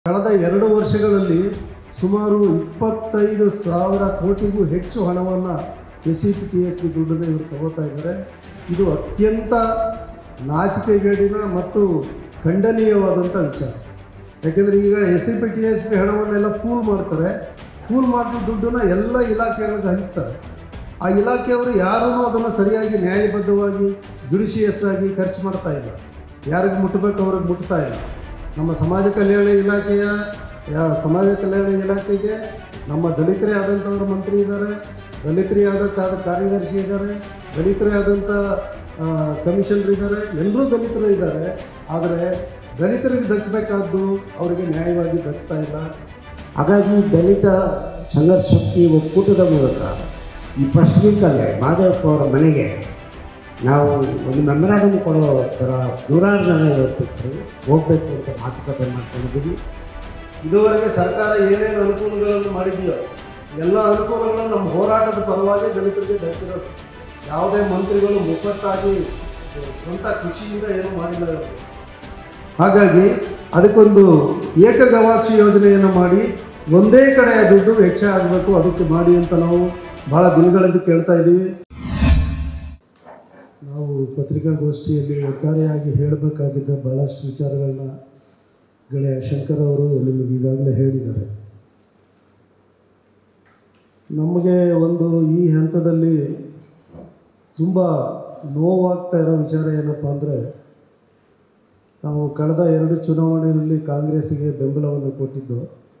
ಕಳೆದ ಎರಡು ವರ್ಷಗಳಲ್ಲಿ ಸುಮಾರು ಇಪ್ಪತ್ತೈದು ಸಾವಿರ ಕೋಟಿಗೂ ಹೆಚ್ಚು ಹಣವನ್ನು S C P T S C ದುಡ್ಡನ್ನು ಇವರು ತಗೋತಾ ಇದ್ದಾರೆ ಇದು ಅತ್ಯಂತ ನಾಚಿಕೆಗೇಡಿನ ಮತ್ತು ಖಂಡನೀಯವಾದಂಥ ವಿಚಾರ ಯಾಕೆಂದರೆ ಈಗ S C P T S P ಹಣವನ್ನೆಲ್ಲ ಪೂಲ್ ಮಾಡ್ತಾರೆ ಪೂಲ್ ಮಾಡಿದ ದುಡ್ಡನ್ನು ಎಲ್ಲ ಇಲಾಖೆಗಳಿಗೆ ಹಂಚ್ತಾರೆ ಆ ಇಲಾಖೆಯವರು ಯಾರೂ ಅದನ್ನು ಸರಿಯಾಗಿ ನ್ಯಾಯಬದ್ಧವಾಗಿ ಜುಡಿಷಿಯಸ್ ಆಗಿ ಖರ್ಚು ಮಾಡ್ತಾ ಇಲ್ಲ ಯಾರಿಗೆ ಮುಟ್ಟಬೇಕು ಅವ್ರಿಗೆ ಮುಟ್ತಾ ಇಲ್ಲ ನಮ್ಮ ಸಮಾಜ ಕಲ್ಯಾಣ ಇಲಾಖೆಯ ಯಾ ಸಮಾಜ ಕಲ್ಯಾಣ ಇಲಾಖೆಗೆ ನಮ್ಮ ದಲಿತರೇ ಆದಂಥವ್ರ ಮಂತ್ರಿ ಇದ್ದಾರೆ ದಲಿತರೇ ಆದ ಕಾ- ಕಾರ್ಯದರ್ಶಿ ಇದ್ದಾರೆ ದಲಿತರೇ ಆದಂಥ ಕಮಿಷನರ್ ಇದ್ದಾರೆ ಎಲ್ಲರೂ ದಲಿತರು ಇದ್ದಾರೆ ಆದರೆ ದಲಿತರಿಗೆ ದಕ್ಕಬೇಕಾದ್ದು ಅವರಿಗೆ ನ್ಯಾಯವಾಗಿ ದಕ್ತಾ ಇಲ್ಲ ಹಾಗಾಗಿ ದಲಿತ ಸಂಘರ್ಷ ಶಕ್ತಿ ಒಕ್ಕೂಟದ ಮೂಲಕ ಈ ಫಸ್ಟ್ ವೀಕಲ್ಲೇ ಮಾದೇವಪ್ಪ ಅವರ ಮನೆಗೆ ನಾವು ಒಂದು ಮೆಮೊರಾಂಡಮ್ ಕೊಡೋ ಥರ ನೂರಾರು ಜನ ಇವತ್ತು ಹೋಗಬೇಕು ಅಂತ ಮಾತುಕತೆ ಮಾಡ್ಕೊಂಡಿದ್ದೀವಿ ಇದುವರೆಗೆ ಸರ್ಕಾರ ಏನೇನು ಅನುಕೂಲಗಳನ್ನು ಮಾಡಿದೆಯೋ ಎಲ್ಲ ಅನುಕೂಲಗಳು ನಮ್ಮ ಹೋರಾಟದ ಪರವಾಗಿ ದಲಿತರಿಗೆ ದಕ್ಕಿರೋದು ಯಾವುದೇ ಮಂತ್ರಿಗಳು ಮುಖತ್ತಾಗಿ ಸ್ವಂತ ಖುಷಿಯಿಂದ ಏನು ಮಾಡಿಲ್ಲ ಇವರು. ಹಾಗಾಗಿ ಅದಕ್ಕೊಂದು ಏಕಗವಾಕ್ಷಿ ಯೋಜನೆಯನ್ನು ಮಾಡಿ ಒಂದೇ ಕಡೆ ದುಡ್ಡು ವೆಚ್ಚ ಆಗಬೇಕು ಅದಕ್ಕೆ ಮಾಡಿ ಅಂತ ನಾವು ಭಾಳ ದಿನಗಳಿಂದ ಕೇಳ್ತಾ ಇದ್ದೀವಿ ನಾವು ಪತ್ರಿಕಾಗೋಷ್ಠಿಯಲ್ಲಿ ಒಟ್ಟಾರೆಯಾಗಿ ಹೇಳಬೇಕಾಗಿದ್ದ ಭಾಳಷ್ಟು ವಿಚಾರಗಳನ್ನ ಗೆಳೆಯ ಶಂಕರ್ ಅವರು ನಿಮಗೆ ಈಗಾಗಲೇ ಹೇಳಿದ್ದಾರೆ ನಮಗೆ ಒಂದು ಈ ಹಂತದಲ್ಲಿ ತುಂಬ ನೋವಾಗ್ತಾ ಇರೋ ವಿಚಾರ ಏನಪ್ಪ ಅಂದರೆ ನಾವು ಕಳೆದ ಎರಡು ಚುನಾವಣೆಯಲ್ಲಿ ಕಾಂಗ್ರೆಸ್ಸಿಗೆ ಬೆಂಬಲವನ್ನು ಕೊಟ್ಟಿದ್ದು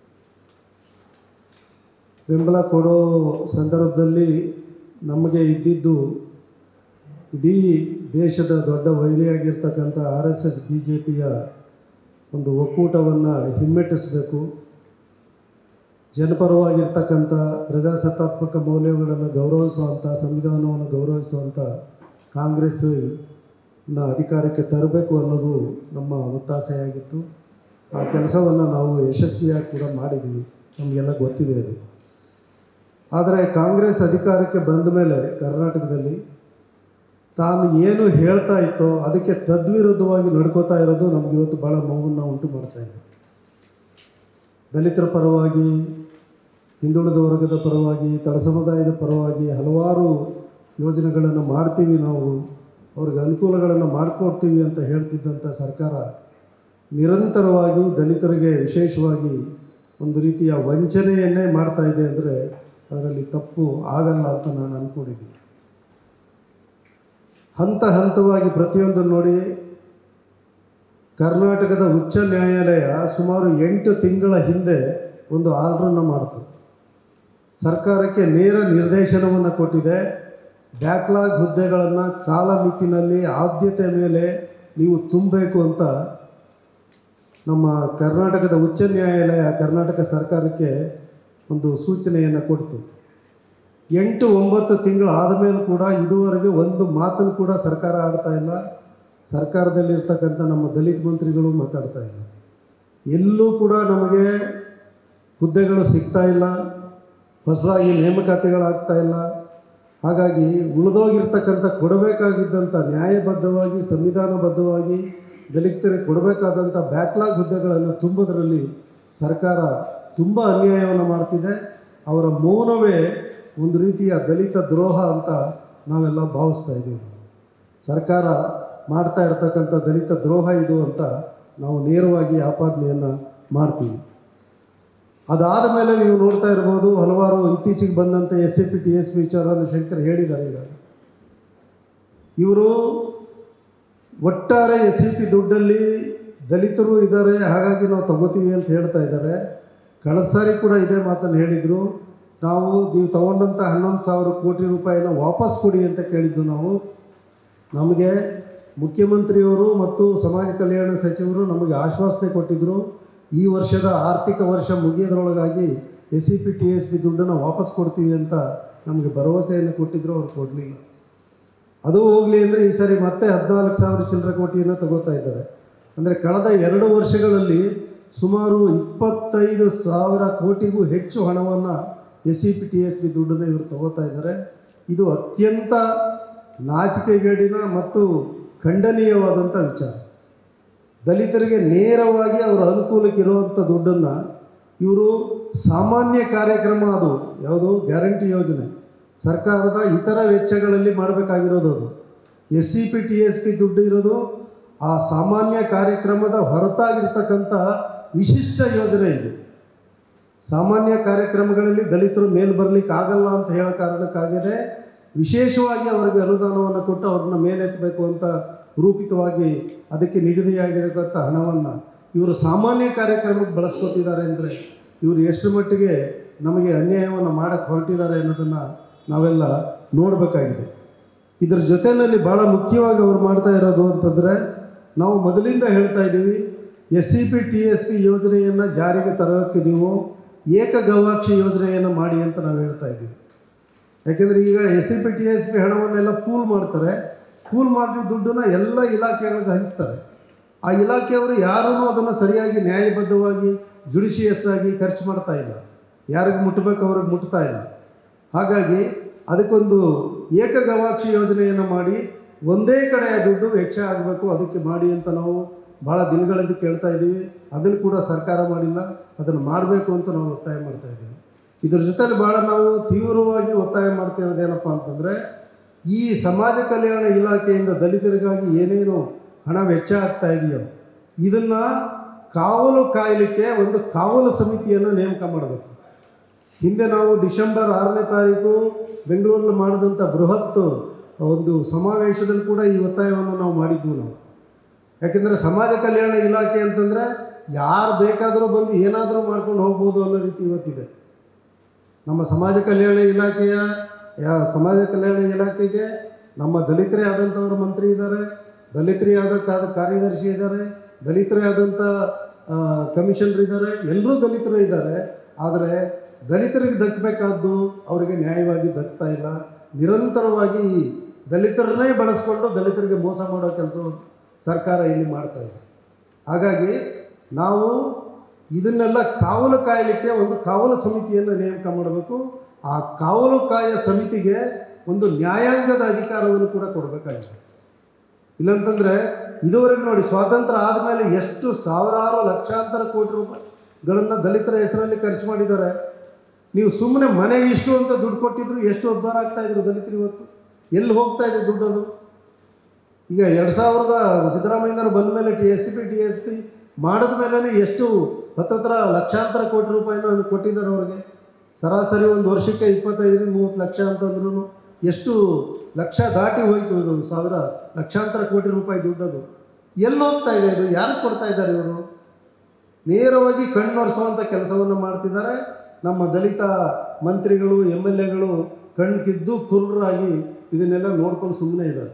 ಬೆಂಬಲ ಕೊಡೋ ಸಂದರ್ಭದಲ್ಲಿ ನಮಗೆ ಇದ್ದಿದ್ದು ಇಡೀ ದೇಶದ ದೊಡ್ಡ ವೈರಿಯಾಗಿರ್ತಕ್ಕಂಥ R S S B J ಪಿಯ ಒಂದು ಒಕ್ಕೂಟವನ್ನು ಹಿಮ್ಮೆಟ್ಟಿಸಬೇಕು ಜನಪರವಾಗಿರ್ತಕ್ಕಂಥ ಪ್ರಜಾಸತ್ತಾತ್ಮಕ ಮೌಲ್ಯಗಳನ್ನು ಗೌರವಿಸುವಂಥ ಸಂವಿಧಾನವನ್ನು ಗೌರವಿಸುವಂಥ ಕಾಂಗ್ರೆಸ್ನ ಅಧಿಕಾರಕ್ಕೆ ತರಬೇಕು ಅನ್ನೋದು ನಮ್ಮ ಒತ್ತಾಸೆಯಾಗಿತ್ತು ಆ ಕೆಲಸವನ್ನು ನಾವು ಯಶಸ್ವಿಯಾಗಿ ಕೂಡ ಮಾಡಿದ್ದೀವಿ ನಮಗೆಲ್ಲ ಗೊತ್ತಿದೆ ಅದು ಆದರೆ ಕಾಂಗ್ರೆಸ್ ಅಧಿಕಾರಕ್ಕೆ ಬಂದ ಮೇಲೆ ಕರ್ನಾಟಕದಲ್ಲಿ ತಾನು ಏನು ಹೇಳ್ತಾ ಇತ್ತೋ ಅದಕ್ಕೆ ತದ್ವಿರುದ್ಧವಾಗಿ ನಡ್ಕೋತಾ ಇರೋದು ನಮ್ಗೆ ಇವತ್ತು ಭಾಳ ನೋವನ್ನು ಉಂಟು ಮಾಡ್ತಾ ಇದೆ ದಲಿತರ ಪರವಾಗಿ ಹಿಂದುಳಿದ ವರ್ಗದ ಪರವಾಗಿ ತಳ ಸಮುದಾಯದ ಪರವಾಗಿ ಹಲವಾರು ಯೋಜನೆಗಳನ್ನು ಮಾಡ್ತೀವಿ ನಾವು ಅವ್ರಿಗೆ ಅನುಕೂಲಗಳನ್ನು ಮಾಡಿಕೊಡ್ತೀವಿ ಅಂತ ಹೇಳ್ತಿದ್ದಂಥ ಸರ್ಕಾರ ನಿರಂತರವಾಗಿ ದಲಿತರಿಗೆ ವಿಶೇಷವಾಗಿ ಒಂದು ರೀತಿಯ ವಂಚನೆಯನ್ನೇ ಮಾಡ್ತಾ ಇದೆ ಅಂದರೆ ಅದರಲ್ಲಿ ತಪ್ಪು ಆಗಲ್ಲ ಅಂತ ನಾನು ಅಂದ್ಕೊಂಡಿದ್ದೀನಿ ಹಂತ ಹಂತವಾಗಿ ಪ್ರತಿಯೊಂದು ನೋಡಿ ಕರ್ನಾಟಕದ ಉಚ್ಚ ನ್ಯಾಯಾಲಯ ಸುಮಾರು ಎಂಟು ತಿಂಗಳ ಹಿಂದೆ ಒಂದು ಆರ್ಡ್ರನ್ನು ಮಾಡಿತು ಸರ್ಕಾರಕ್ಕೆ ನೇರ ನಿರ್ದೇಶನವನ್ನು ಕೊಟ್ಟಿದೆ ಬ್ಯಾಕ್ಲಾಗ್ ಹುದ್ದೆಗಳನ್ನು ಕಾಲಮಿತಿನಲ್ಲಿ ಆದ್ಯತೆ ಮೇಲೆ ನೀವು ತುಂಬಬೇಕು ಅಂತ ನಮ್ಮ ಕರ್ನಾಟಕದ ಉಚ್ಚ ನ್ಯಾಯಾಲಯ ಕರ್ನಾಟಕ ಸರ್ಕಾರಕ್ಕೆ ಒಂದು ಸೂಚನೆಯನ್ನು ಕೊಡ್ತು ಎಂಟು ಒಂಬತ್ತು ತಿಂಗಳು ಆದ ಮೇಲೂ ಕೂಡ ಇದುವರೆಗೆ ಒಂದು ಮಾತನ್ನು ಕೂಡ ಸರ್ಕಾರ ಆಡ್ತಾ ಇಲ್ಲ ಸರ್ಕಾರದಲ್ಲಿರ್ತಕ್ಕಂಥ ನಮ್ಮ ದಲಿತ ಮಂತ್ರಿಗಳು ಮಾತಾಡ್ತಾ ಇಲ್ಲ ಎಲ್ಲೂ ಕೂಡ ನಮಗೆ ಹುದ್ದೆಗಳು ಸಿಗ್ತಾ ಇಲ್ಲ ಹೊಸದಾಗಿ ನೇಮಕಾತಿಗಳಾಗ್ತಾ ಇಲ್ಲ ಹಾಗಾಗಿ ಉಳಿದೋಗಿರ್ತಕ್ಕಂಥ ಕೊಡಬೇಕಾಗಿದ್ದಂಥ ನ್ಯಾಯಬದ್ಧವಾಗಿ ಸಂವಿಧಾನಬದ್ಧವಾಗಿ ದಲಿತರಿಗೆ ಕೊಡಬೇಕಾದಂಥ ಬ್ಯಾಕ್ಲಾಗ್ ಹುದ್ದೆಗಳನ್ನು ತುಂಬುವುದರಲ್ಲಿ ಸರ್ಕಾರ ತುಂಬ ಅನ್ಯಾಯವನ್ನು ಮಾಡ್ತಿದೆ ಅವರ ಮೌನವೇ ಒಂದು ರೀತಿಯ ದಲಿತ ದ್ರೋಹ ಅಂತ ನಾವೆಲ್ಲ ಭಾವಿಸ್ತಾ ಇದ್ದೀವಿ ಸರ್ಕಾರ ಮಾಡ್ತಾ ಇರ್ತಕ್ಕಂಥ ದಲಿತ ದ್ರೋಹ ಇದು ಅಂತ ನಾವು ನೇರವಾಗಿ ಆಪಾದನೆಯನ್ನು ಮಾಡ್ತೀವಿ ಅದಾದ ಮೇಲೆ ನೀವು ನೋಡ್ತಾ ಇರ್ಬೋದು ಹಲವಾರು ಇತ್ತೀಚೆಗೆ ಬಂದಂಥ S A P T S P ವಿಚಾರವನ್ನು ಶಂಕರ್ ಹೇಳಿದ್ದಾರೆ ಈಗ ಇವರು ಒಟ್ಟಾರೆ ಎಸ್ ಸಿ ಪಿ ದುಡ್ಡಲ್ಲಿ ದಲಿತರು ಇದ್ದಾರೆ ಹಾಗಾಗಿ ನಾವು ತಗೋತೀವಿ ಅಂತ ಹೇಳ್ತಾ ಇದ್ದಾರೆ ಕಳೆದ ಸಾರಿ ಕೂಡ ಇದೇ ಮಾತನ್ನು ಹೇಳಿದರು ನಾವು ನೀವು ತಗೊಂಡಂಥ ಹನ್ನೊಂದು ಸಾವಿರ ಕೋಟಿ ರೂಪಾಯಿನ ವಾಪಸ್ ಕೊಡಿ ಅಂತ ಕೇಳಿದ್ದು ನಾವು ನಮಗೆ ಮುಖ್ಯಮಂತ್ರಿಯವರು ಮತ್ತು ಸಮಾಜ ಕಲ್ಯಾಣ ಸಚಿವರು ನಮಗೆ ಆಶ್ವಾಸನೆ ಕೊಟ್ಟಿದ್ದರು ಈ ವರ್ಷದ ಆರ್ಥಿಕ ವರ್ಷ ಮುಗಿಯೋದ್ರೊಳಗಾಗಿ S C P T S P ದುಡ್ಡನ್ನು ವಾಪಸ್ ಕೊಡ್ತೀವಿ ಅಂತ ನಮಗೆ ಭರವಸೆಯನ್ನು ಕೊಟ್ಟಿದ್ದರು ಅವ್ರು ಕೊಡಲಿಲ್ಲ ಅದು ಹೋಗಲಿ ಅಂದರೆ ಈ ಸರಿ ಮತ್ತೆ ಹದಿನಾಲ್ಕು ಸಾವಿರ ಚಿಲ್ಲರೆ ಕೋಟಿಯನ್ನು ತಗೋತಾ ಇದ್ದಾರೆ ಅಂದರೆ ಕಳೆದ ಎರಡು ವರ್ಷಗಳಲ್ಲಿ ಸುಮಾರು ಇಪ್ಪತ್ತೈದು ಸಾವಿರ ಕೋಟಿಗೂ ಹೆಚ್ಚು ಹಣವನ್ನು S C P T S P ದುಡ್ಡನ್ನು ಇವರು ತಗೋತಾ ಇದ್ದಾರೆ ಇದು ಅತ್ಯಂತ ನಾಚಿಕೆಗೇಡಿನ ಮತ್ತು ಖಂಡನೀಯವಾದಂಥ ವಿಚಾರ ದಲಿತರಿಗೆ ನೇರವಾಗಿ ಅವರ ಅನುಕೂಲಕ್ಕೆ ಇರುವಂಥ ದುಡ್ಡನ್ನು ಇವರು ಸಾಮಾನ್ಯ ಕಾರ್ಯಕ್ರಮ ಅದು ಯಾವುದು ಗ್ಯಾರಂಟಿ ಯೋಜನೆ ಸರ್ಕಾರದ ಇತರ ವೆಚ್ಚಗಳಲ್ಲಿ ಮಾಡಬೇಕಾಗಿರೋದು ಅದು S C P T S P ದುಡ್ಡು ಇರೋದು ಆ ಸಾಮಾನ್ಯ ಕಾರ್ಯಕ್ರಮದ ಹೊರತಾಗಿರ್ತಕ್ಕಂಥ ವಿಶಿಷ್ಟ ಯೋಜನೆ ಇದು ಸಾಮಾನ್ಯ ಕಾರ್ಯಕ್ರಮಗಳಲ್ಲಿ ದಲಿತರು ಮೇಲೆ ಬರಲಿಕ್ಕೆ ಆಗಲ್ಲ ಅಂತ ಹೇಳೋ ಕಾರಣಕ್ಕಾಗಿದೆ ವಿಶೇಷವಾಗಿ ಅವರಿಗೆ ಅನುದಾನವನ್ನು ಕೊಟ್ಟು ಅವ್ರನ್ನ ಮೇಲೆತ್ತಬೇಕು ಅಂತ ರೂಪಿತವಾಗಿ ಅದಕ್ಕೆ ನಿಗದಿಯಾಗಿರತಕ್ಕಂಥ ಹಣವನ್ನು ಇವರು ಸಾಮಾನ್ಯ ಕಾರ್ಯಕ್ರಮಕ್ಕೆ ಬಳಸ್ಕೊತಿದ್ದಾರೆ ಅಂದರೆ ಇವರು ಎಷ್ಟು ಮಟ್ಟಿಗೆ ನಮಗೆ ಅನ್ಯಾಯವನ್ನು ಮಾಡಕ್ಕೆ ಹೊರಟಿದ್ದಾರೆ ಅನ್ನೋದನ್ನು ನಾವೆಲ್ಲ ನೋಡಬೇಕಾಗಿದೆ ಇದರ ಜೊತೆಯಲ್ಲಿ ಭಾಳ ಮುಖ್ಯವಾಗಿ ಅವ್ರು ಮಾಡ್ತಾ ಇರೋದು ಅಂತಂದರೆ ನಾವು ಮೊದಲಿಂದ ಹೇಳ್ತಾ ಇದ್ದೀವಿ S C P T S P ಯೋಜನೆಯನ್ನು ಜಾರಿಗೆ ತರೋಕ್ಕೆ ನೀವು ಏಕ ಗವಾಕ್ಷಿ ಯೋಜನೆಯನ್ನು ಮಾಡಿ ಅಂತ ನಾವು ಹೇಳ್ತಾ ಇದ್ದೀವಿ ಯಾಕೆಂದರೆ ಈಗ S C P T S P ಹಣವನ್ನೆಲ್ಲ ಪೂಲ್ ಮಾಡ್ತಾರೆ ಪೂಲ್ ಮಾಡಿದ ದುಡ್ಡನ್ನ ಎಲ್ಲ ಇಲಾಖೆಗಳಿಗೆ ಹಂಚ್ತಾರೆ ಆ ಇಲಾಖೆಯವರು ಯಾರೂ ಅದನ್ನು ಸರಿಯಾಗಿ ನ್ಯಾಯಬದ್ಧವಾಗಿ ಜುಡಿಷಿಯಸ್ ಆಗಿ ಖರ್ಚು ಮಾಡ್ತಾ ಇಲ್ಲ ಯಾರಿಗೆ ಮುಟ್ಟಬೇಕು ಅವ್ರಿಗೆ ಮುಟ್ತಾ ಇಲ್ಲ ಹಾಗಾಗಿ ಅದಕ್ಕೊಂದು ಏಕ ಗವಾಕ್ಷಿ ಯೋಜನೆಯನ್ನು ಮಾಡಿ ಒಂದೇ ಕಡೆ ಆ ದುಡ್ಡು ವೆಚ್ಚ ಆಗಬೇಕು ಅದಕ್ಕೆ ಮಾಡಿ ಅಂತ ನಾವು ಭಾಳ ದಿನಗಳಿಂದ ಕೇಳ್ತಾ ಇದ್ದೀವಿ ಅದನ್ನು ಕೂಡ ಸರ್ಕಾರ ಮಾಡಿಲ್ಲ ಅದನ್ನು ಮಾಡಬೇಕು ಅಂತ ನಾವು ಒತ್ತಾಯ ಮಾಡ್ತಾ ಇದ್ದೀವಿ ಇದ್ರ ಜೊತೆಲಿ ಭಾಳ ನಾವು ತೀವ್ರವಾಗಿ ಒತ್ತಾಯ ಮಾಡ್ತಿರೋದು ಏನಪ್ಪ ಅಂತಂದರೆ ಈ ಸಮಾಜ ಕಲ್ಯಾಣ ಇಲಾಖೆಯಿಂದ ದಲಿತರಿಗಾಗಿ ಏನೇನು ಹಣ ವೆಚ್ಚ ಆಗ್ತಾ ಇದೆಯೋ ಇದನ್ನು ಕಾವಲು ಕಾಯಲಿಕ್ಕೆ ಒಂದು ಕಾವಲು ಸಮಿತಿಯನ್ನು ನೇಮಕ ಮಾಡಬೇಕು ಹಿಂದೆ ನಾವು ಡಿಸೆಂಬರ್ ಆರನೇ ತಾರೀಕು ಬೆಂಗಳೂರಲ್ಲಿ ಮಾಡಿದಂಥ ಬೃಹತ್ ಒಂದು ಸಮಾವೇಶದಲ್ಲಿ ಕೂಡ ಈ ಒತ್ತಾಯವನ್ನು ನಾವು ಮಾಡಿದ್ವು ನಾವು ಯಾಕೆಂದರೆ ಸಮಾಜ ಕಲ್ಯಾಣ ಇಲಾಖೆ ಅಂತಂದರೆ ಯಾರು ಬೇಕಾದರೂ ಬಂದು ಏನಾದರೂ ಮಾಡ್ಕೊಂಡು ಹೋಗ್ಬೋದು ಅನ್ನೋ ರೀತಿ ಇವತ್ತಿದೆ ನಮ್ಮ ಸಮಾಜ ಕಲ್ಯಾಣ ಇಲಾಖೆಯ ಯಾ ಸಮಾಜ ಕಲ್ಯಾಣ ಇಲಾಖೆಗೆ ನಮ್ಮ ದಲಿತರೇ ಆದಂಥವ್ರು ಮಂತ್ರಿ ಇದ್ದಾರೆ ದಲಿತರೇ ಆದ ಕಾ- ಕಾರ್ಯದರ್ಶಿ ಇದ್ದಾರೆ ದಲಿತರೇ ಆದಂಥ ಕಮಿಷನರ್ ಇದ್ದಾರೆ ಎಲ್ಲರೂ ದಲಿತರು ಇದ್ದಾರೆ ಆದರೆ ದಲಿತರಿಗೆ ದಕ್ಕಬೇಕಾದ್ದು ಅವರಿಗೆ ನ್ಯಾಯವಾಗಿ ದಕ್ತಾ ಇಲ್ಲ ನಿರಂತರವಾಗಿ ಈ ದಲಿತರನ್ನೇ ಬಳಸ್ಕೊಂಡು ದಲಿತರಿಗೆ ಮೋಸ ಮಾಡೋ ಕೆಲಸವನ್ನು ಸರ್ಕಾರ ಇಲ್ಲಿ ಮಾಡ್ತಾ ಇದೆ ಹಾಗಾಗಿ ನಾವು ಇದನ್ನೆಲ್ಲ ಕಾವಲು ಕಾಯಲಿಕ್ಕೆ ಒಂದು ಕಾವಲು ಸಮಿತಿಯನ್ನು ನೇಮಕ ಮಾಡಬೇಕು ಆ ಕಾವಲು ಕಾಯ ಸಮಿತಿಗೆ ಒಂದು ನ್ಯಾಯಾಂಗದ ಅಧಿಕಾರವನ್ನು ಕೂಡ ಕೊಡಬೇಕಾಗಿದೆ ಇಲ್ಲಂತಂದರೆ ಇದುವರೆಗೆ ನೋಡಿ ಸ್ವಾತಂತ್ರ್ಯ ಆದಮೇಲೆ ಎಷ್ಟು ಸಾವಿರಾರು ಲಕ್ಷಾಂತರ ಕೋಟಿ ರೂಪಾಯಿಗಳನ್ನು ದಲಿತರ ಹೆಸರಲ್ಲಿ ಖರ್ಚು ಮಾಡಿದ್ದಾರೆ ನೀವು ಸುಮ್ಮನೆ ಮನೆ ಇಷ್ಟು ಅಂತ ದುಡ್ಡು ಕೊಟ್ಟಿದ್ರು ಎಷ್ಟು ಉದ್ಧಾರ ಆಗ್ತಾ ಇದ್ರು ದಲಿತರು ಇವತ್ತು ಎಲ್ಲಿ ಹೋಗ್ತಾ ಇದೆ ದುಡ್ಡು ಅದು ಈಗ ಎರಡು ಸಾವಿರದ ಸಿದ್ದರಾಮಯ್ಯನವರು ಬಂದ ಮೇಲೆ T S P T S P ಮಾಡಿದ ಮೇಲೆ ಎಷ್ಟು ಹತ್ತತ್ರ ಲಕ್ಷಾಂತರ ಕೋಟಿ ರೂಪಾಯಿನ ಅವ್ರು ಕೊಟ್ಟಿದ್ದಾರೆ ಅವ್ರಿಗೆ ಸರಾಸರಿ ಒಂದು ವರ್ಷಕ್ಕೆ ಇಪ್ಪತ್ತೈದರಿಂದ ಮೂವತ್ತು ಲಕ್ಷ ಅಂತಂದ್ರೂ ಎಷ್ಟು ಲಕ್ಷ ದಾಟಿ ಹೋಯ್ತು ಇದು ಸಾವಿರ ಲಕ್ಷಾಂತರ ಕೋಟಿ ರೂಪಾಯಿ ದುಡ್ಡದು ಎಲ್ಲಿ ಹೋಗ್ತಾ ಇದೆ ಇದು ಯಾರು ಕೊಡ್ತಾ ಇದ್ದಾರೆ ಇವರು ನೇರವಾಗಿ ಕಣ್ಣೊರೆಸುವಂಥ ಕೆಲಸವನ್ನು ಮಾಡ್ತಿದ್ದಾರೆ ನಮ್ಮ ದಲಿತ ಮಂತ್ರಿಗಳು ಎಮ್ ಎಲ್ ಎಗಳು ಕಣ್ಣು ಕಿದ್ದು ಕುರುಡರಾಗಿ ಇದನ್ನೆಲ್ಲ ನೋಡ್ಕೊಂಡು ಸುಮ್ಮನೆ ಇದ್ದಾರೆ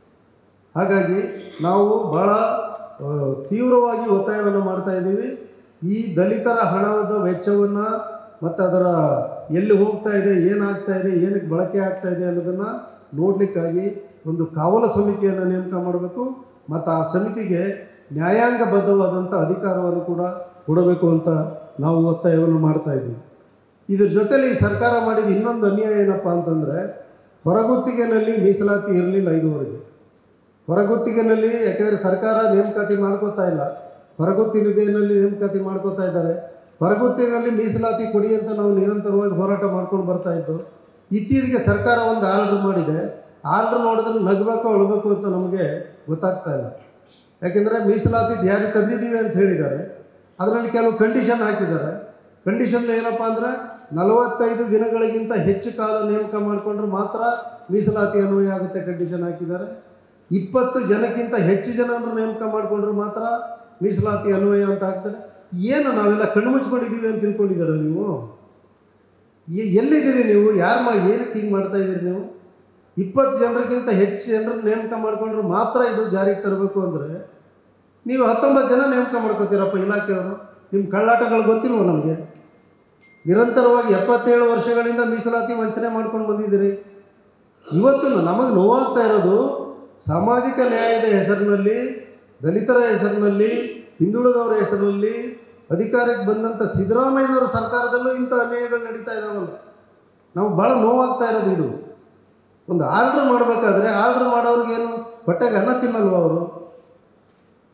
ಹಾಗಾಗಿ ನಾವು ಭಾಳ ಆ, ತೀವ್ರವಾಗಿ ಒತ್ತಾಯವನ್ನು ಮಾಡ್ತಾ ಇದ್ದೀವಿ ಈ ದಲಿತರ ಹಣದ ವೆಚ್ಚವನ್ನು ಮತ್ತು ಅದರ ಎಲ್ಲಿ ಹೋಗ್ತಾ ಇದೆ ಏನಾಗ್ತಾ ಇದೆ ಏನಕ್ಕೆ ಬಳಕೆ ಆಗ್ತಾ ಇದೆ ಅನ್ನೋದನ್ನು ನೋಡಲಿಕ್ಕಾಗಿ ಒಂದು ಕಾವಲು ಸಮಿತಿಯನ್ನು ನೇಮಕ ಮಾಡಬೇಕು ಮತ್ತು ಆ ಸಮಿತಿಗೆ ನ್ಯಾಯಾಂಗಬದ್ಧವಾದಂಥ ಅಧಿಕಾರವನ್ನು ಕೂಡ ಕೊಡಬೇಕು ಅಂತ ನಾವು ಒತ್ತಾಯವನ್ನು ಮಾಡ್ತಾ ಇದ್ದೀವಿ ಇದ್ರ ಜೊತೆಲಿ ಈ ಸರ್ಕಾರ ಮಾಡಿದ ಇನ್ನೊಂದು ಅನ್ಯಾಯ ಏನಪ್ಪ ಅಂತಂದರೆ ಹೊರಗುತ್ತಿಗೆನಲ್ಲಿ ಮೀಸಲಾತಿ ಇರಲಿಲ್ಲ ಇದುವರೆಗೆ ಹೊರಗುತ್ತಿಗೆನಲ್ಲಿ ಯಾಕೆಂದರೆ ಸರ್ಕಾರ ನೇಮಕಾತಿ ಮಾಡ್ಕೋತಾ ಇಲ್ಲ ಹೊರಗುತ್ತಿಗೆನಲ್ಲಿ ನೇಮಕಾತಿ ಮಾಡ್ಕೋತಾ ಇದ್ದಾರೆ ಹೊರಗುತ್ತಿಗೆನಲ್ಲಿ ಮೀಸಲಾತಿ ಕೊಡಿ ಅಂತ ನಾವು ನಿರಂತರವಾಗಿ ಹೋರಾಟ ಮಾಡ್ಕೊಂಡು ಬರ್ತಾ ಇದ್ದು ಇತ್ತೀಚೆಗೆ ಸರ್ಕಾರ ಒಂದು ಆರ್ಡರ್ ಮಾಡಿದೆ ಆರ್ಡರ್ ನೋಡಿದ್ರೆ ನಗಬೇಕು ಅಳಬೇಕು ಅಂತ ನಮಗೆ ಗೊತ್ತಾಗ್ತಾ ಇಲ್ಲ ಯಾಕೆಂದರೆ ಮೀಸಲಾತಿ ಜಾರಿ ತಂದಿದ್ದೀವಿ ಅಂತ ಹೇಳಿದ್ದಾರೆ ಅದರಲ್ಲಿ ಕೆಲವು ಕಂಡೀಷನ್ ಹಾಕಿದ್ದಾರೆ ಕಂಡೀಷನ್ ಏನಪ್ಪ ಅಂದರೆ ನಲವತ್ತೈದು ದಿನಗಳಿಗಿಂತ ಹೆಚ್ಚು ಕಾಲ ನೇಮಕ ಮಾಡಿಕೊಂಡ್ರೆ ಮಾತ್ರ ಮೀಸಲಾತಿ ಅನ್ವಯ ಆಗುತ್ತೆ ಕಂಡೀಷನ್ ಹಾಕಿದ್ದಾರೆ ಇಪ್ಪತ್ತು ಜನಕ್ಕಿಂತ ಹೆಚ್ಚು ಜನರನ್ನು ನೇಮಕ ಮಾಡಿಕೊಂಡ್ರೆ ಮಾತ್ರ ಮೀಸಲಾತಿ ಅನ್ವಯ ಅಂತ ಹಾಕ್ತಾರೆ ಏನು ನಾವೆಲ್ಲ ಕಣ್ಣು ಮುಚ್ಕೊಂಡಿದ್ದೀವಿ ಅಂತ ತಿಳ್ಕೊಂಡಿದ್ದೀರ ನೀವು ಎ- ಎಲ್ಲಿದ್ದೀರಿ ನೀವು ಯಾರು ಮಾ ಏನಕ್ಕೆ ಹಿಂಗೆ ಮಾಡ್ತಾ ಇದ್ದೀರಿ ನೀವು ಇಪ್ಪತ್ತು ಜನರಿಗಿಂತ ಹೆಚ್ಚು ಜನರನ್ನು ನೇಮಕ ಮಾಡಿಕೊಂಡ್ರೆ ಮಾತ್ರ ಇದು ಜಾರಿಗೆ ತರಬೇಕು ಅಂದರೆ ನೀವು ಹತ್ತೊಂಬತ್ತು ಜನ ನೇಮಕ ಮಾಡ್ಕೋತೀರಪ್ಪ ಇಲಾಖೆಯವರು ನಿಮ್ಮ ಕಳ್ಳಾಟಗಳು ಗೊತ್ತಿಲ್ವ ನಮಗೆ ನಿರಂತರವಾಗಿ ಎಪ್ಪತ್ತೇಳು ವರ್ಷಗಳಿಂದ ಮೀಸಲಾತಿ ವಂಚನೆ ಮಾಡ್ಕೊಂಡು ಬಂದಿದ್ದೀರಿ ಇವತ್ತು ನಮಗೆ ನೋವಾಗ್ತಾ ಇರೋದು ಸಾಮಾಜಿಕ ನ್ಯಾಯದ ಹೆಸರಿನಲ್ಲಿ ದಲಿತರ ಹೆಸರಿನಲ್ಲಿ ಹಿಂದುಳಿದವರ ಹೆಸರಿನಲ್ಲಿ ಅಧಿಕಾರಕ್ಕೆ ಬಂದಂಥ ಸಿದ್ದರಾಮಯ್ಯನವರ ಸರ್ಕಾರದಲ್ಲೂ ಇಂಥ ಅನ್ಯಾಯಗಳು ನಡೀತಾ ಇದಾವಲ್ಲ ನಾವು ಭಾಳ ನೋವಾಗ್ತಾ ಇರೋದು ಇದು ಒಂದು ಆರ್ಡ್ರ್ ಮಾಡಬೇಕಾದ್ರೆ ಆರ್ಡ್ರ್ ಮಾಡೋರಿಗೇನು ಹೊಟ್ಟೆಗೆ ಅನ್ನ ತಿನ್ನಲ್ವ ಅವರು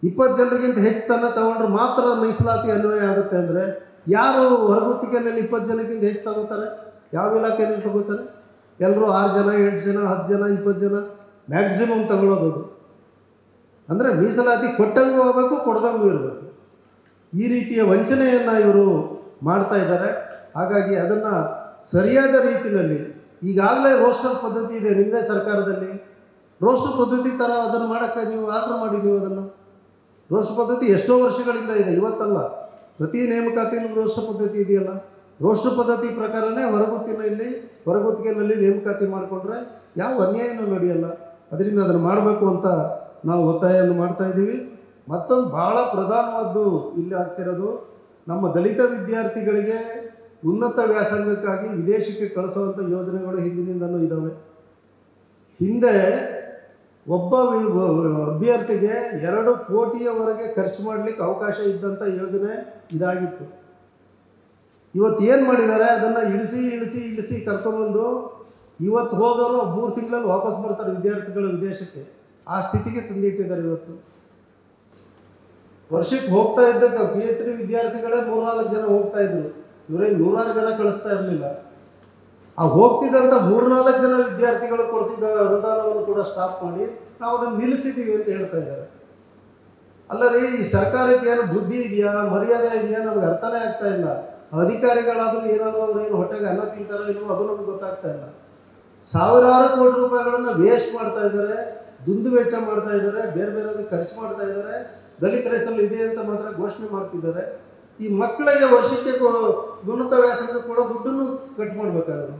ಇಪ್ಪತ್ತು ಜನರಿಗಿಂತ ಹೆಚ್ಚು ತನ್ನ ತಗೊಂಡ್ರೆ ಮಾತ್ರ ಮೀಸಲಾತಿ ಅನ್ವಯ ಆಗುತ್ತೆ ಅಂದರೆ ಯಾರು ಹೊರಗುತ್ತಿಗೆಯಲ್ಲಿ ಇಪ್ಪತ್ತು ಜನಕ್ಕಿಂತ ಹೆಚ್ಚು ತಗೋತಾರೆ ಯಾವ ಇಲಾಖೆಯಲ್ಲಿ ತಗೋತಾರೆ ಎಲ್ಲರೂ ಆರು ಜನ ಎಂಟು ಜನ ಹತ್ತು ಜನ ಇಪ್ಪತ್ತು ಜನ ಮ್ಯಾಕ್ಸಿಮಮ್ ತಗೊಳ್ಳೋದು ಅದು ಅಂದರೆ ಮೀಸಲಾತಿ ಕೊಟ್ಟಂಗೂ ಹೋಗ್ಬೇಕು ಕೊಡ್ದಂಗೂ ಇರಬೇಕು ಈ ರೀತಿಯ ವಂಚನೆಯನ್ನು ಇವರು ಮಾಡ್ತಾ ಇದ್ದಾರೆ ಹಾಗಾಗಿ ಅದನ್ನು ಸರಿಯಾದ ರೀತಿಯಲ್ಲಿ ಈಗಾಗಲೇ ರೋಸ್ಟರ್ ಪದ್ಧತಿ ಇದೆ ನಿಮ್ಮದೇ ಸರ್ಕಾರದಲ್ಲಿ ರೋಸ್ಟರ್ ಪದ್ಧತಿ ಥರ ಅದನ್ನು ಮಾಡೋಕ್ಕೆ ನೀವು ಆರ್ಡರ್ ಮಾಡಿ ನೀವು ಅದನ್ನು ರೋಸ್ಟರ್ ಪದ್ಧತಿ ಎಷ್ಟೋ ವರ್ಷಗಳಿಂದ ಇದೆ ಇವತ್ತಲ್ಲ ಪ್ರತಿ ನೇಮಕಾತಿಯಲ್ಲೂ ರೋಸ್ಟರ್ ಪದ್ಧತಿ ಇದೆಯಲ್ಲ ರೋಸ್ಟರ್ ಪದ್ಧತಿ ಪ್ರಕಾರನೇ ಹೊರಗುತ್ತಿನಲ್ಲಿ ಹೊರಗುತ್ತಿಗೆನಲ್ಲಿ ನೇಮಕಾತಿ ಮಾಡಿಕೊಂಡ್ರೆ ಯಾವ ಅನ್ಯಾಯನೂ ನಡೆಯಲ್ಲ ಅದರಿಂದ ಅದನ್ನು ಮಾಡಬೇಕು ಅಂತ ನಾವು ಒತ್ತಾಯವನ್ನು ಮಾಡ್ತಾ ಇದ್ದೀವಿ ಮತ್ತೊಂದು ಭಾಳ ಪ್ರಧಾನವಾದ್ದು ಇಲ್ಲಿ ಆಗ್ತಿರೋದು ನಮ್ಮ ದಲಿತ ವಿದ್ಯಾರ್ಥಿಗಳಿಗೆ ಉನ್ನತ ವ್ಯಾಸಂಗಕ್ಕಾಗಿ ವಿದೇಶಕ್ಕೆ ಕಳಿಸುವಂಥ ಯೋಜನೆಗಳು ಹಿಂದಿನಿಂದಲೂ ಇದ್ದಾವೆ ಹಿಂದೆ ಒಬ್ಬ ವಿ- ವ- ಅಭ್ಯರ್ಥಿಗೆ ಎರಡು ಕೋಟಿಯವರೆಗೆ ಖರ್ಚು ಮಾಡಲಿಕ್ಕೆ ಅವಕಾಶ ಇದ್ದಂಥ ಯೋಜನೆ ಇದಾಗಿತ್ತು ಇವತ್ತು ಏನು ಮಾಡಿದ್ದಾರೆ ಅದನ್ನು ಇಳಿಸಿ ಇಳಿಸಿ ಇಳಿಸಿ ಕರ್ಕೊಂಬಂದು ಇವತ್ತು ಹೋದವರು ಮೂರು ತಿಂಗಳಲ್ಲಿ ವಾಪಸ್ ಬರ್ತಾರೆ ವಿದ್ಯಾರ್ಥಿಗಳು ವಿದೇಶಕ್ಕೆ ಆ ಸ್ಥಿತಿಗೆ ತಂದಿಟ್ಟಿದ್ದಾರೆ ಇವತ್ತು ವರ್ಷಕ್ಕೆ ಹೋಗ್ತಾ ಇದ್ದ ಪಿ ಎಚ್ ಡಿ ವಿದ್ಯಾರ್ಥಿಗಳೇ ಮೂರ್ನಾಲ್ಕು ಜನ ಹೋಗ್ತಾ ಇದ್ರು ಇವರೇನು ನೂರಾರು ಜನ ಕಳಿಸ್ತಾ ಇರಲಿಲ್ಲ ಆ ಹೋಗ್ತಿದ್ದಂಥ ಮೂರ್ನಾಲ್ಕು ಜನ ವಿದ್ಯಾರ್ಥಿಗಳು ಕೊಡ್ತಿದ್ದ ಅನುದಾನವನ್ನು ಕೂಡ ಸ್ಟಾಪ್ ಮಾಡಿ ನಾವು ಅದನ್ನು ನಿಲ್ಲಿಸಿದ್ದೀವಿ ಅಂತ ಹೇಳ್ತಾ ಇದ್ದಾರೆ ಅಲ್ಲ ರೀ ಈ ಸರ್ಕಾರಕ್ಕೆ ಏನು ಬುದ್ಧಿ ಇದೆಯಾ ಮರ್ಯಾದೆ ಇದೆಯಾ ನಮ್ಗೆ ಅರ್ಥನೇ ಆಗ್ತಾ ಇಲ್ಲ ಅಧಿಕಾರಿಗಳಾದ್ರೂ ಏನಾದ್ರು ಅವ್ರು ಏನು ಹೊಟ್ಟೆಗೆ ಅನ್ನ ತಿಂತಾರೋ ಇಲ್ವೋ ಅದು ನಮ್ಗೆ ಗೊತ್ತಾಗ್ತಾ ಇಲ್ಲ ಸಾವಿರಾರು ಕೋಟಿ ರೂಪಾಯಿಗಳನ್ನ ವೇಸ್ಟ್ ಮಾಡ್ತಾ ಇದ್ದಾರೆ ದುಂದು ವೆಚ್ಚ ಮಾಡ್ತಾ ಇದ್ದಾರೆ ಬೇರೆ ಬೇರೆ ಖರ್ಚು ಮಾಡ್ತಾ ಇದ್ದಾರೆ ದಲಿತ ಹೆಸರಲ್ಲಿ ಇದೆ ಅಂತ ಮಾತ್ರ ಘೋಷಣೆ ಮಾಡ್ತಿದ್ದಾರೆ ಈ ಮಕ್ಕಳಿಗೆ ವರ್ಷಕ್ಕೆ ಕೊ- ಉನ್ನತ ವ್ಯಾಸಂಗ ಕೂಡ ದುಡ್ಡನ್ನು ಕಟ್ ಮಾಡ್ಬೇಕಾದ್ರು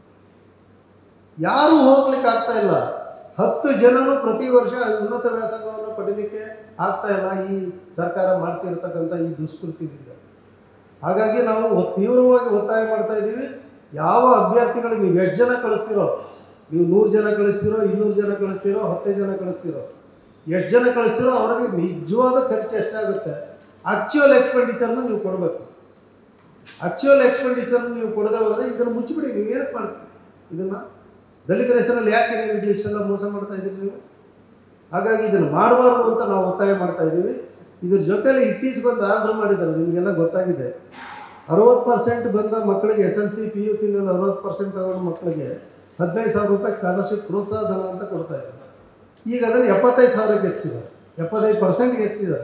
ಯಾರು ಹೋಗ್ಲಿಕ್ಕೆ ಆಗ್ತಾ ಇಲ್ಲ ಹತ್ತು ಜನನು ಪ್ರತಿ ವರ್ಷ ಉನ್ನತ ವ್ಯಾಸಂಗವನ್ನು ಪಡೀಲಿಕ್ಕೆ ಆಗ್ತಾ ಇಲ್ಲ ಈ ಸರ್ಕಾರ ಮಾಡ್ತಿರ್ತಕ್ಕಂಥ ಈ ದುಷ್ಕೃತಿಯಿಂದ ಹಾಗಾಗಿ ನಾವು ಒತ್- ತೀವ್ರವಾಗಿ ಒತ್ತಾಯ ಮಾಡ್ತಾ ಇದ್ದೀವಿ ಯಾವ ಅಭ್ಯರ್ಥಿಗಳಿಗೆ ನೀವು ಎಷ್ಟು ಜನ ಕಳಿಸ್ತಿರೋ ನೀವು ನೂರು ಜನ ಕಳಿಸ್ತಿರೋ ಇನ್ನೂರು ಜನ ಕಳಿಸ್ತಿರೋ ಹತ್ತೇ ಜನ ಕಳಿಸ್ತಿರೋ ಎಷ್ಟು ಜನ ಕಳಿಸ್ತಿರೋ ಅವ್ರಿಗೆ ನಿಜವಾದ ಖರ್ಚು ಎಷ್ಟಾಗುತ್ತೆ ಆಕ್ಚುಯಲ್ ಎಕ್ಸ್ಪೆಂಡಿಚರ್ನ ನೀವು ಕೊಡಬೇಕು ಆಕ್ಚುಯಲ್ ಎಕ್ಸ್ಪೆಂಡಿಚರ್ ನೀವು ಕೊಡದೆ ಹೋದರೆ ಇದನ್ನು ಮುಚ್ಚಿಬಿಡಿ ನೀವು ಏನಕ್ಕೆ ಮಾಡ್ತೀರಿ ಇದನ್ನು ದಲಿತರ ಹೆಸರಲ್ಲಿ ಯಾಕೆ ನೀವು ಇದು ಇಷ್ಟೆಲ್ಲ ಮೋಸ ಮಾಡ್ತಾ ಇದ್ದೀರಿ ನೀವು ಹಾಗಾಗಿ ಇದನ್ನು ಮಾಡಬಾರ್ದು ಅಂತ ನಾವು ಒತ್ತಾಯ ಮಾಡ್ತಾ ಇದ್ದೀವಿ ಇದ್ರ ಜೊತೆಲಿ ಇತ್ತೀಚೆಗೊಂದು ಆರ್ಡರ್ ಮಾಡಿದ್ದಾರೆ ನಿಮಗೆಲ್ಲ ಗೊತ್ತಾಗಿದೆ ಅರವತ್ತು ಪರ್ಸೆಂಟ್ ಬಂದ ಮಕ್ಕಳಿಗೆ S L C P U ಸಿನಲ್ಲಿ ಅರವತ್ತು ಪರ್ಸೆಂಟ್ ತಗೊಂಡ ಮಕ್ಕಳಿಗೆ ಹದಿನೈದು ಸಾವಿರ ರೂಪಾಯಿ ಸ್ಕಾಲರ್ಶಿಪ್ ಪ್ರೋತ್ಸಾಹ ಧನ ಅಂತ ಕೊಡ್ತಾ ಇದ್ದಾರೆ ಈಗ ಅದನ್ನು ಎಪ್ಪತ್ತೈದು ಸಾವಿರಕ್ಕೆ ಹೆಚ್ಚಿದ್ದಾರೆ ಎಪ್ಪತ್ತೈದು ಪರ್ಸೆಂಟ್ಗೆ ಹೆಚ್ಚಿದ್ದಾರೆ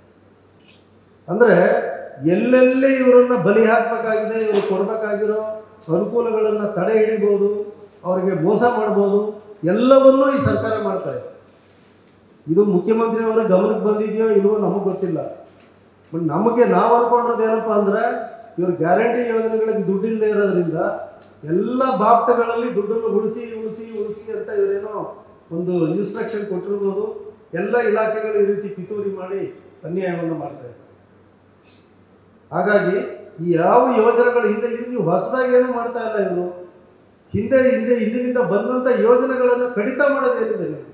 ಅಂದರೆ ಎಲ್ಲೆಲ್ಲಿ ಇವರನ್ನ ಬಲಿ ಹಾಕಬೇಕಾಗಿದೆ ಇವರು ಕೊಡಬೇಕಾಗಿರೋ ಅನುಕೂಲಗಳನ್ನು ತಡೆ ಹಿಡಿಬೋದು ಅವರಿಗೆ ಮೋಸ ಮಾಡ್ಬೋದು ಎಲ್ಲವನ್ನೂ ಈ ಸರ್ಕಾರ ಮಾಡ್ತಾ ಇದೆ ಇದು ಮುಖ್ಯಮಂತ್ರಿಯವರ ಗಮನಕ್ಕೆ ಬಂದಿದೆಯೋ ಇಲ್ವೋ ನಮಗೆ ಗೊತ್ತಿಲ್ಲ ಬಟ್ ನಮಗೆ ನಾವು ಅನ್ಕೊಂಡಿರೋದು ಏನಪ್ಪ ಅಂದರೆ ಇವರು ಗ್ಯಾರಂಟಿ ಯೋಜನೆಗಳಿಗೆ ದುಡ್ಡಿಲ್ಲದೆ ಇರೋದ್ರಿಂದ ಎಲ್ಲ ಬಾಪ್ತಗಳಲ್ಲಿ ದುಡ್ಡನ್ನು ಉಳಿಸಿ ಉಳಿಸಿ ಉಳಿಸಿ ಅಂತ ಇವರೇನೋ ಒಂದು ಇನ್ಸ್ಟ್ರಕ್ಷನ್ ಕೊಟ್ಟಿರ್ಬೋದು ಎಲ್ಲ ಇಲಾಖೆಗಳು ಈ ರೀತಿ ಪಿತೂರಿ ಮಾಡಿ ಅನ್ಯಾಯವನ್ನು ಮಾಡ್ತಾ ಇದ್ದಾರೆ ಹಾಗಾಗಿ ಈ ಯಾವ ಯೋಜನೆಗಳು ಹಿಂದೆ ಇದು ನೀವು ಹೊಸದಾಗಿ ಏನು ಮಾಡ್ತಾ ಇಲ್ಲ ಇವರು ಹಿಂದೆ ಹಿಂದೆ ಹಿಂದಿನಿಂದ ಬಂದಂಥ ಯೋಜನೆಗಳನ್ನು ಕಡಿತ ಮಾಡೋದೇನಿದೆ ನೀವು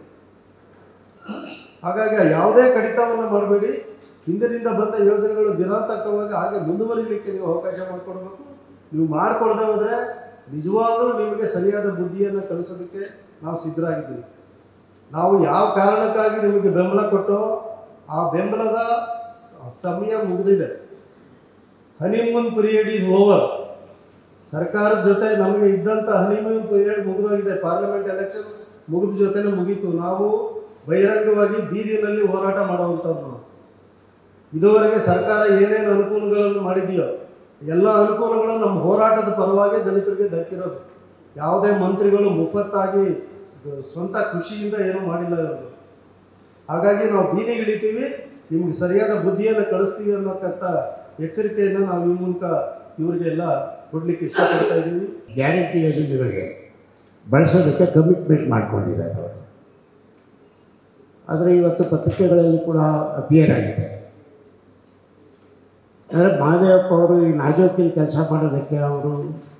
ಹಾಗಾಗಿ ಆ ಯಾವುದೇ ಕಡಿತವನ್ನು ಮಾಡಬೇಡಿ ಹಿಂದಿನಿಂದ ಬಂದ ಯೋಜನೆಗಳು ದಿನಾಂತಕವಾಗಿ ಹಾಗೆ ಮುಂದುವರಿಲಿಕ್ಕೆ ನೀವು ಅವಕಾಶ ಮಾಡಿಕೊಡ್ಬೇಕು ನೀವು ಮಾಡಿಕೊಡದೆ ಹೋದರೆ ನಿಜವಾಗಲೂ ನಿಮಗೆ ಸರಿಯಾದ ಬುದ್ಧಿಯನ್ನು ಕಲಿಸೋದಕ್ಕೆ ನಾವು ಸಿದ್ಧರಾಗಿದ್ದೀವಿ ನಾವು ಯಾವ ಕಾರಣಕ್ಕಾಗಿ ನಿಮಗೆ ಬೆಂಬಲ ಕೊಟ್ಟೋ ಆ ಬೆಂಬಲದ ಸ- ಸಮಯ ಮುಗಿದಿದೆ ಹನಿಮೂನ್ ಪೀರಿಯಡ್ ಈಸ್ ಓವರ್ ಸರ್ಕಾರದ ಜೊತೆ ನಮಗೆ ಇದ್ದಂಥ ಹನಿಮೂನ್ ಪೀರಿಯಡ್ ಮುಗಿದೋಗಿದೆ ಪಾರ್ಲಿಮೆಂಟ್ ಎಲೆಕ್ಷನ್ ಮುಗಿದ ಜೊತೆನೇ ಮುಗೀತು ನಾವು ಬಹಿರಂಗವಾಗಿ ಬೀದಿಯಲ್ಲಿ ಹೋರಾಟ ಮಾಡುವಂಥವ್ರು ನಾವು ಇದುವರೆಗೆ ಸರ್ಕಾರ ಏನೇನು ಅನುಕೂಲಗಳನ್ನು ಮಾಡಿದೆಯೋ ಎಲ್ಲ ಅನುಕೂಲಗಳು ನಮ್ಮ ಹೋರಾಟದ ಪರವಾಗಿ ದಲಿತರಿಗೆ ದಕ್ಕಿರೋದು ಯಾವುದೇ ಮಂತ್ರಿಗಳು ಮುಫತ್ತಾಗಿ ಸ್ವಂತ ಖುಷಿಯಿಂದ ಏನೂ ಮಾಡಿಲ್ಲ ಇವರು ಹಾಗಾಗಿ ನಾವು ಬೀದಿಗಿಳಿತೀವಿ ನಿಮ್ಗೆ ಸರಿಯಾದ ಬುದ್ಧಿಯನ್ನು ಕಳಿಸ್ತೀವಿ ಅನ್ನೋಕ್ಕಂಥ ಎಚ್ಚರಿಕೆಯನ್ನು ನಾವು ಈ ಮೂಲಕ ಇವರಿಗೆಲ್ಲ ಕೊಡಲಿಕ್ಕೆ ಇಷ್ಟಪಡ್ತಾ ಇದ್ದೀವಿ ಗ್ಯಾರಂಟಿ ಯೋಜನೆಗಳಿಗೆ ಬಳಸೋದಕ್ಕೆ ಕಮಿಟ್ಮೆಂಟ್ ಮಾಡ್ಕೊಂಡಿದ್ದಾರೆ ಅವರು ಆದರೆ ಇವತ್ತು ಪತ್ರಿಕೆಗಳಲ್ಲಿ ಕೂಡ ಅಪಿಯರ್ ಆಗಿದೆ ಅಂದರೆ ಮಹಾದೇವಪ್ಪ ಅವರು ಈ ನಾಜೂಕಿನ ಕೆಲಸ ಮಾಡೋದಕ್ಕೆ ಅವರು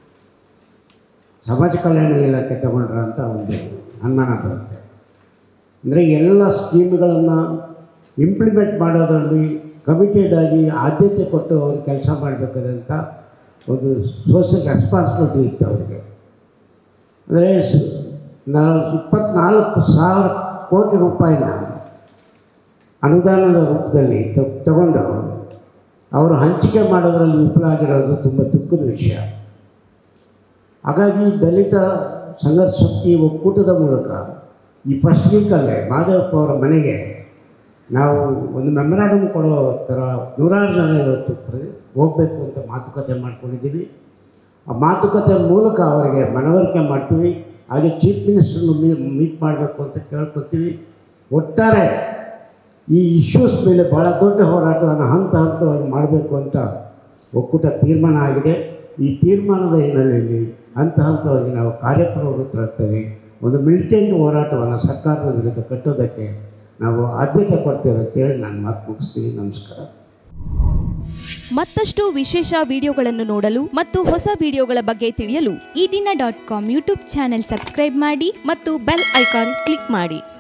ಸಮಾಜ ಕಲ್ಯಾಣ ಇಲಾಖೆ ತಗೊಂಡ್ರ ಅಂತ ಒಂದು ಅನುಮಾನ ಬರುತ್ತೆ ಅಂದರೆ ಎಲ್ಲ ಸ್ಕೀಮ್ಗಳನ್ನು ಇಂಪ್ಲಿಮೆಂಟ್ ಮಾಡೋದರಲ್ಲಿ ಕಮಿಟೆಡ್ ಆಗಿ ಆದ್ಯತೆ ಕೊಟ್ಟು ಅವರು ಕೆಲಸ ಮಾಡಬೇಕಾದಂಥ ಒಂದು ಸೋಷಿಯಲ್ ರೆಸ್ಪಾನ್ಸಿಬಿಲಿಟಿ ಇತ್ತು ಅವರಿಗೆ ಅಂದರೆ ನಾವು ಇಪ್ಪತ್ನಾಲ್ಕು ಸಾವಿರ ಕೋಟಿ ರೂಪಾಯಿನ ಅನುದಾನದ ರೂಪದಲ್ಲಿ ತ- ತಗೊಂಡು ಅವರು ಹಂಚಿಕೆ ಮಾಡೋದರಲ್ಲಿ ವಿಫಲ ಆಗಿರೋದು ತುಂಬ ದುಃಖದ ವಿಷಯ ಹಾಗಾಗಿ ದಲಿತ ಸಂಘರ್ಷ ಶಕ್ತಿ ಒಕ್ಕೂಟದ ಮೂಲಕ ಈ ಫಸ್ಟ್ ವೀಕಲ್ಲೇ ಮಾದೇವಪ್ಪ ಅವರ ಮನೆಗೆ ನಾವು ಒಂದು ಮೆಮೊರಾಂಡಮ್ ಕೊಡೋ ಥರ ನೂರಾರು ಜನ ಇವತ್ತು ಪ್ರ- ಹೋಗಬೇಕು ಅಂತ ಮಾತುಕತೆ ಮಾಡ್ಕೊಂಡಿದ್ದೀವಿ ಆ ಮಾತುಕತೆ ಮೂಲಕ ಅವರಿಗೆ ಮನವರಿಕೆ ಮಾಡ್ತೀವಿ ಹಾಗೆ ಚೀಫ್ ಮಿನಿಸ್ಟ್ರನ್ನು ಮೀಟ್ ಮಾಡಬೇಕು ಅಂತ ಕೇಳ್ಕೊತೀವಿ ಒಟ್ಟಾರೆ ಈ ಇಶ್ಯೂಸ್ ಮೇಲೆ ಭಾಳ ದೊಡ್ಡ ಹೋರಾಟವನ್ನು ಹಂತ ಹಂತವಾಗಿ ಮಾಡಬೇಕು ಅಂತ ಒಕ್ಕೂಟ ತೀರ್ಮಾನ ಆಗಿದೆ ಈ ತೀರ್ಮಾನದ ಹಿನ್ನೆಲೆಯಲ್ಲಿ ಹಂತ ಹಂತವಾಗಿ ನಾವು ಕಾರ್ಯಪ್ರವೃತ್ತರಾಗ್ತೇವೆ ಒಂದು ಮಿಲಿಟೆಂಟ್ ಹೋರಾಟವನ್ನು ಸರ್ಕಾರದ ವಿರುದ್ಧ ಕಟ್ಟೋದಕ್ಕೆ ನಾವು ಆದ್ಯತೆ ಕೊಡ್ತೇವೆ ಅಂತೇಳಿ ನಾನು ಮಾತು ಮುಗಿಸ್ತೀನಿ ನಮಸ್ಕಾರ ಮತ್ತಷ್ಟು ವಿಶೇಷ ವಿಡಿಯೋಗಳನ್ನು ನೋಡಲು ಮತ್ತು ಹೊಸ ವಿಡಿಯೋಗಳ ಬಗ್ಗೆ ತಿಳಿಯಲು Ee Dina dot com YouTube channel subscribe ಮಾಡಿ ಮತ್ತು ಬೆಲ್ ಐಕಾನ್ ಕ್ಲಿಕ್ ಮಾಡಿ